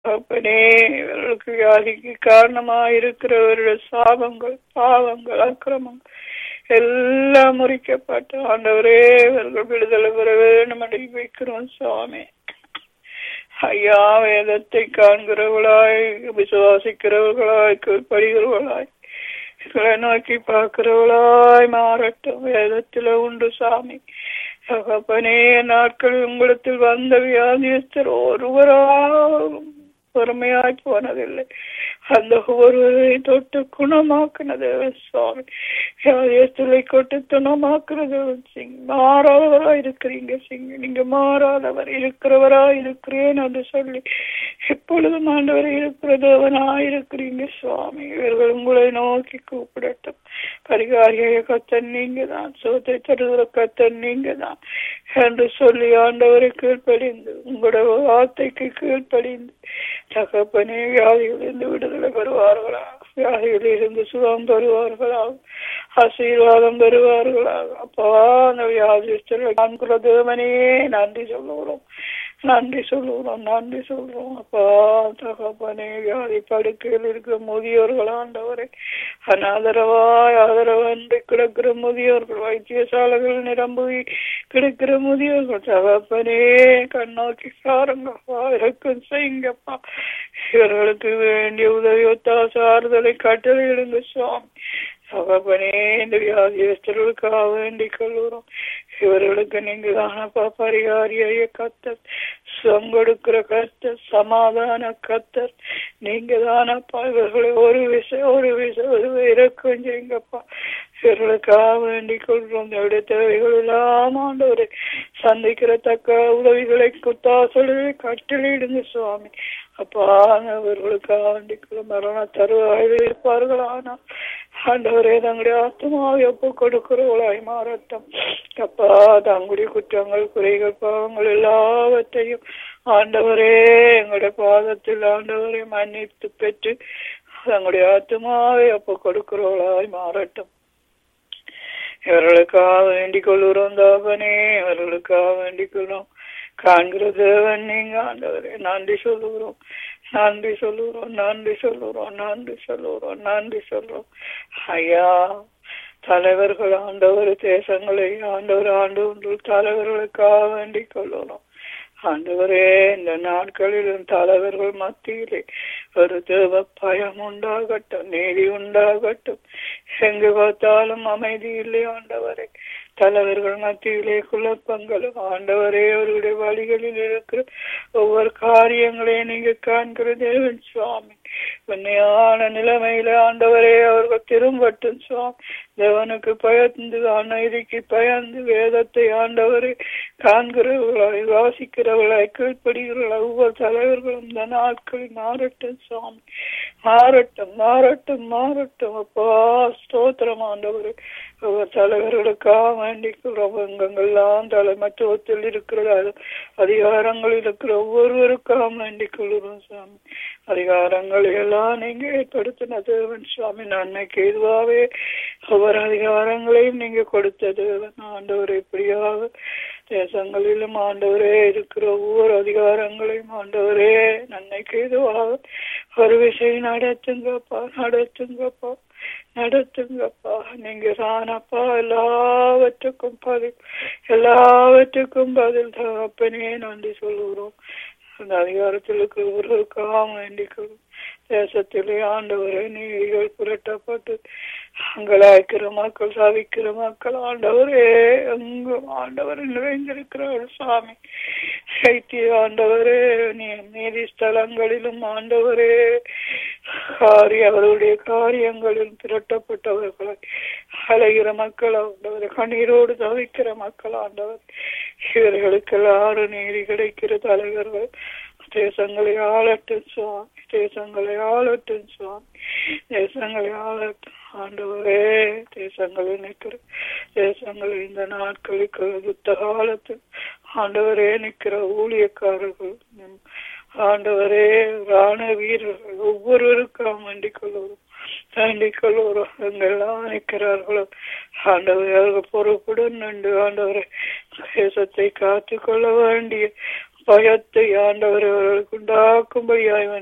அப்பனே இவர்களுக்கு வியாதிக்கு காரணமாயிருக்கிறவருடைய சாபங்கள் பாவங்கள் அக்கிரமங்கள் எல்லாம் முறிக்கப்பட்டு ஆண்டவரே இவர்கள் விடுதலை பெற வேண்டும் என்று வைக்கிறோம் சுவாமி ஐயா வேதத்தை காண்கிறவர்களாய் விசுவாசிக்கிறவர்களாய் கீழ்ப்படுகிறவர்களாய் இவர்களை நோக்கி பார்க்கிறவளாய் மாறட்டும் வேதத்துல உண்டு சாமி தகப்பனே நாட்கள் உங்களிடத்தில் வந்த வியாதியஸ்தர் ஒருவராலும் பொறுமையாய் போனதில்லை அந்த ஒருவரை தொட்டு குணமாக்குனது சுவாமி வியாதியஸ்தரை கொட்டு குணமாக்குறது சிங் மாறாதவரா இருக்கிறீங்க சிங் நீங்க மாறாதவர் இருக்கிறவரா இருக்கிறேன் என்று சொல்லி எப்பொழுதும் ஆண்டவர் இருக்கிறதவனா இருக்கிறீங்க சுவாமி இவர்கள் உங்களை நோக்கி கூப்பிடட்டும் பரிகாரிய கத்தன் நீங்க தான் சோத்தை தருகிற கத்தன் நீங்க தான் என்று சொல்லி ஆண்டவரை கீழ்ப்படிந்து உங்களோட வார்த்தைக்கு கீழ்ப்படிந்து தகப்பனே வியாதிகளிலிருந்து விடுதலை பெறுவார்களா வியாதிகளிலிருந்து சுகம் பெறுவார்களா ஆசீர்வாதம் பெறுவார்களா அப்பா அந்த வியாதிஸ்தர்கள் காண்கிற தேவனே நன்றி சொல்லுகிறோம் நன்றி சொல்லுகிறோம் நன்றி சொல்றோம் அப்பா தகப்பனே வியாதி படுக்கையில் இருக்கிற முதியோர்கள் ஆண்டவரை அனாதரவாய் ஆதரவன்றி கிடக்கிற முதியோர்கள் வைத்தியசாலைகள் நிரம்பி கிடக்கிற முதியோர்கள் தகப்பனே கண்ணோக்கி பாருங்கப்பா இருக்கும் செய்யுங்கப்பா இவர்களுக்கு வேண்டிய உதவி ஒத்தாச ஆறுதலை கட்டளையிடுங்க சுவாமி தகப்பனே இந்த வியாதியஸ்தர்களுக்காக வேண்டிக் கொள்கிறோம் இவர்களுக்கு நீங்க தானப்பா பரிகாரிய கத்தர் சுகம் கொடுக்கிற கத்தர் சமாதான கத்தர் நீங்க தானப்பா இவர்களை ஒரு விஷயம் ஒரு விஷயம் ஒரு இறக்கம் செய்யுங்கப்பா இவர்களுக்காக வேண்டிக் கொள்கிறோம் என்னுடைய தேவைகள் எல்லாம் ஆண்டவரை சந்திக்கிற தக்க உதவிகளை குத்தாசலை கட்டளையிடுங்க சுவாமி அப்பா அவர்களுக்காக வேண்டிக் மரண தருவாயில் இருப்பார்கள் ஆனால் ஆண்டவரே தங்களுடைய ஆத்மாவை ஒப்பு கொடுக்கிறவளாய் மாறட்டும் அப்பா தங்களுடைய குற்றங்கள் குறைகள் பாவங்கள் எல்லாவற்றையும் ஆண்டவரே எங்களுடைய பாதத்தில் ஆண்டவரை மன்னித்து பெற்று தங்களுடைய ஆத்மாவை ஒப்பு கொடுக்கிறவளாய் மாறட்டும் இவர்களுக்காக வேண்டிக் கொள்கிறோம் தாபனே இவர்களுக்காக வேண்டிக் கொள்ளும் காண்கிற தேவன் நீங்க ஆண்டவரே நன்றி சொல்லுகிறோம் நன்றி சொல்லுகிறோம் நன்றி சொல்லுகிறோம் நன்றி சொல்லுகிறோம் நன்றி சொல்றோம் ஐயா தலைவர்கள் ஆண்டவர் தேசங்களை ஆண்டவர் ஆண்டு ஒன்று தலைவர்களுக்காக வேண்டிக் கொள்ளணும் ஆண்டவரே இந்த நாட்களிலும் தலைவர்கள் மத்தியிலே ஒரு தேவ பயம் உண்டாகட்டும் நீதி உண்டாகட்டும் எங்கு பார்த்தாலும் அமைதி இல்லை ஆண்டவரே தலைவர்கள் மத்தியிலே குழப்பங்களும் ஆண்டவரே அவருடைய வழிகளில் இருக்கிற ஒவ்வொரு காரியங்களையும் நீங்க காண்கிற தேவன் சுவாமி உண்மையான நிலைமையில ஆண்டவரே அவர்கள் திரும்பட்டும் சுவாமி தேவனுக்கு பயந்து அநீதிக்கு பயந்து வேதத்தை ஆண்டவரை காண்கிறவர்களாய் வாசிக்கிறவர்களாய் கீழ்ப்படுகிறவர்களாய் ஒவ்வொரு தலைவர்களும் இந்த நாட்களில் மாறட்டும் சுவாமி மாறட்டும் மாறட்டும் மாறட்டும் அப்பா ஸ்தோத்திரம் ஆண்டவரே ஒவ்வொரு தலைவர்களுக்காக வேண்டிக்கிறோம் எங்கெங்கெல்லாம் தலைமத்துவத்தில் இருக்கிற அதிகாரங்கள் இருக்கிற ஒவ்வொருவருக்காக வேண்டிக் கொள்கிறோம் சுவாமி அதிகாரங்களை எல்லாம் நீங்க ஏற்படுத்தின தேவன் சுவாமி நன்மைக்கு இதுவாகவே ஒவ்வொரு அதிகாரங்களையும் நீங்க கொடுத்த தேவன் ஆண்டவர் எப்படியாக தேசங்களிலும் ஆண்டவரே இருக்கிற ஒவ்வொரு அதிகாரங்களையும் ஆண்டவரே நன்மைக்கு இதுவாக ஒரு விஷயம் நடத்துங்கப்பா நடத்துங்கப்பா நடத்துங்கப்பா நீங்க தானப்பா எல்லாவற்றுக்கும் பதில் எல்லாவற்றுக்கும் பதில் தகப்பனே நன்றி சொல்லுகிறோம் அந்த அதிகாரத்தில் ஒருவருக்காக வேண்டிக்கிறோம் தேசத்திலே ஆண்டவரை நீதிகள் புரட்டப்பட்டு அங்கலாய்க்கிற மக்கள் சாவிக்கிற மக்கள் ஆண்டவரே எங்கும் ஆண்டவர் நிறைந்திருக்கிறார் சுவாமி சைத்திய ஆண்டவரே நீதி ஸ்தலங்களிலும் ஆண்டவரே காரிய அவருடைய காரியங்களில் திரட்டப்பட்டவர்களை அலைகிற மக்கள் ஆண்டவர் கண்ணீரோடு தவிக்கிற மக்கள் ஆண்டவர் இவர்களுக்கு எல்லாரும் நீதி கிடைக்கிற தலைவர்கள் தேசங்களை ஆளட்டும் சுவாமி தேசங்களை ஆளட்டும் சுவாமி தேசங்களை ஆளட்டும் ஆண்டவரே தேசங்களை நிற்கிற தேசங்கள் இந்த நாட்களுக்கு யுத்த காலத்தில் ஆண்டவரே நிற்கிற ஊழியக்காரர்கள் ஆண்டவரே ராணுவ வீரர்கள் ஒவ்வொருவருக்கும் வேண்டிக் கொள்வோம் வேண்டிக் கொள்வோம் எங்கெல்லாம் நிற்கிறார்களோ ஆண்டவர் பொறுப்புடன் நின்று ஆண்டவரை தேசத்தை காத்து கொள்ள வேண்டிய பயத்தை ஆண்டவர் அவர்களுக்கு உண்டாக்கும்படியாய்